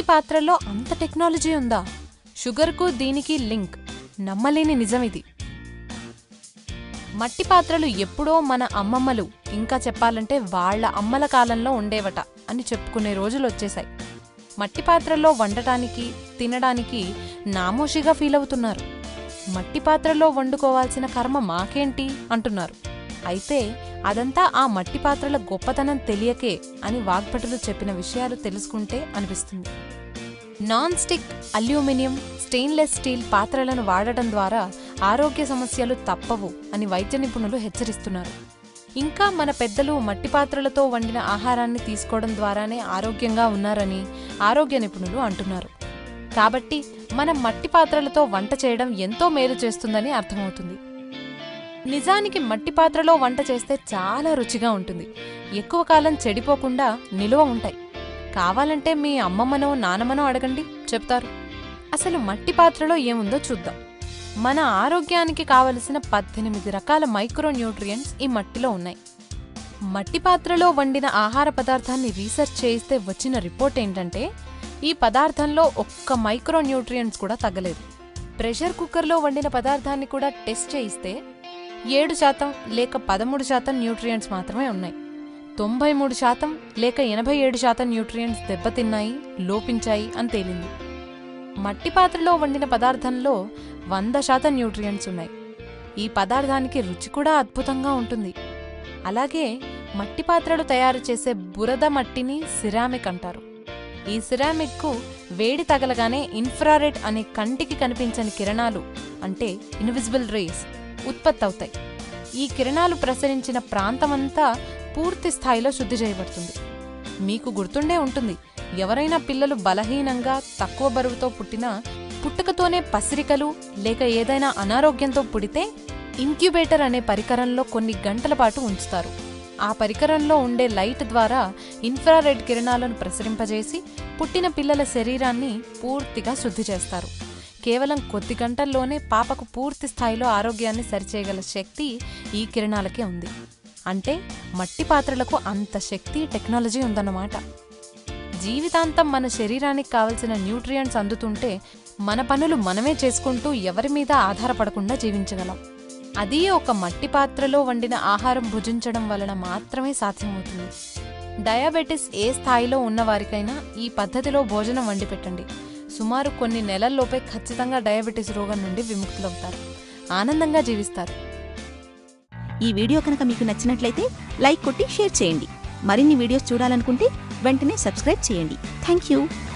పాత్రల్లో అంత టెక్నాలజీ ఉందా షుగర్కు దీనికి లింక్ నమ్మలేని నిజం ఇది మట్టి పాత్రలు ఎప్పుడో మన అమ్మమ్మలు ఇంకా చెప్పాలంటే వాళ్ళ అమ్మల కాలంలో ఉండేవట అని చెప్పుకునే రోజులు వచ్చేశాయి మట్టి పాత్రల్లో వండటానికి తినడానికి నామోషిగా ఫీల్ అవుతున్నారు మట్టి పాత్రలో వండుకోవాల్సిన కర్మ మాకేంటి అంటున్నారు అయితే అదంతా ఆ మట్టి పాత్రల గొప్పతనం తెలియకే అని వాగ్భటులు చెప్పిన విషయాలు తెలుసుకుంటే అనిపిస్తుంది non stick aluminium stainless steel పాత్రలను వాడటం ద్వారా ఆరోగ్య సమస్యలు తప్పవు అని వైద్య నిపుణులు హెచ్చరిస్తున్నారు ఇంకా మన పెద్దలు మట్టి పాత్రలతో వండిన ఆహారాన్ని తీసుకోవడం ద్వారానే ఆరోగ్యంగా ఉన్నారని ఆరోగ్య నిపుణులు అంటున్నారు కాబట్టి మనం మట్టి పాత్రలతో వంట చేయడం ఎంతో మేలు చేస్తుందని అర్థమవుతుంది నిజానికి మట్టి పాత్రలో వంట చేస్తే చాలా రుచిగా ఉంటుంది ఎక్కువ కాలం చెడిపోకుండా నిలువ ఉంటాయి కావాలంటే మీ అమ్మమ్మనో నానమ్మనో అడగండి చెప్తారు అసలు మట్టి పాత్రలో ఏముందో చూద్దాం మన ఆరోగ్యానికి కావలసిన పద్దెనిమిది రకాల మైక్రో న్యూట్రియంట్స్ ఈ మట్టిలో ఉన్నాయి మట్టి పాత్రలో వండిన ఆహార పదార్థాన్ని రీసెర్చ్ చేయిస్తే వచ్చిన రిపోర్ట్ ఏంటంటే ఈ పదార్థంలో ఒక్క మైక్రో న్యూట్రియంట్స్ కూడా తగ్గలేదు ప్రెషర్ కుక్కర్లో వండిన పదార్థాన్ని కూడా టెస్ట్ చేయిస్తే ఏడు శాతం లేక పదమూడు శాతం న్యూట్రియంట్స్ మాత్రమే ఉన్నాయి తొంభై మూడు శాతం లేక ఎనభై ఏడు శాతం న్యూట్రియంట్స్ దెబ్బతిన్నాయి లోపించాయి అని తేలింది మట్టి పాత్రలో వండిన పదార్థంలో వంద శాతం న్యూట్రియంట్స్ ఉన్నాయి ఈ పదార్థానికి రుచి కూడా అద్భుతంగా ఉంటుంది అలాగే మట్టి పాత్రలు తయారు చేసే బురద మట్టిని సిరామిక్ అంటారు ఈ సిరామిక్కు వేడి తగలగానే ఇన్ఫ్రారెడ్ అనే కంటికి కనిపించని కిరణాలు అంటే ఇన్విజిబుల్ రేస్ ఉత్పత్తి అవుతాయి ఈ కిరణాలు ప్రసరించిన ప్రాంతమంతా పూర్తి స్థాయిలో శుద్ధి చేయబడుతుంది మీకు గుర్తుండే ఉంటుంది ఎవరైనా పిల్లలు బలహీనంగా తక్కువ బరువుతో పుట్టినా పుట్టుకతోనే పసిరికలు లేక ఏదైనా అనారోగ్యంతో పుడితే ఇంక్యుబేటర్ అనే పరికరంలో కొన్ని గంటల పాటు ఉంచుతారు ఆ పరికరంలో ఉండే లైట్ ద్వారా ఇన్ఫ్రారెడ్ కిరణాలను ప్రసరింపజేసి పుట్టిన పిల్లల శరీరాన్ని పూర్తిగా శుద్ధి చేస్తారు కేవలం కొద్ది గంటల్లోనే పాపకు పూర్తి స్థాయిలో ఆరోగ్యాన్ని సరిచేయగల శక్తి ఈ కిరణాలకే ఉంది అంటే మట్టి పాత్రలకు అంత శక్తి టెక్నాలజీ ఉందన్నమాట జీవితాంతం మన శరీరానికి కావలసిన న్యూట్రియంట్స్ అందుతుంటే మన పనులు మనమే చేసుకుంటూ ఎవరి మీద ఆధారపడకుండా జీవించగలం అది ఒక మట్టి పాత్రలో వండిన ఆహారం భుజించడం వలన మాత్రమే సాధ్యమవుతుంది డయాబెటిస్ ఏ స్థాయిలో ఉన్నవారికైనా ఈ పద్ధతిలో భోజనం వండి పెట్టండి సుమారు కొన్ని నెలల్లోపే ఖచ్చితంగా డయాబెటిస్ రోగం నుండి విముక్తులవుతారు ఆనందంగా జీవిస్తారు ఈ వీడియో కనుక మీకు నచ్చినట్లయితే లైక్ కొట్టి షేర్ చేయండి మరిన్ని వీడియోస్ చూడాలనుకుంటే వెంటనే సబ్స్క్రైబ్ చేయండి థ్యాంక్ యూ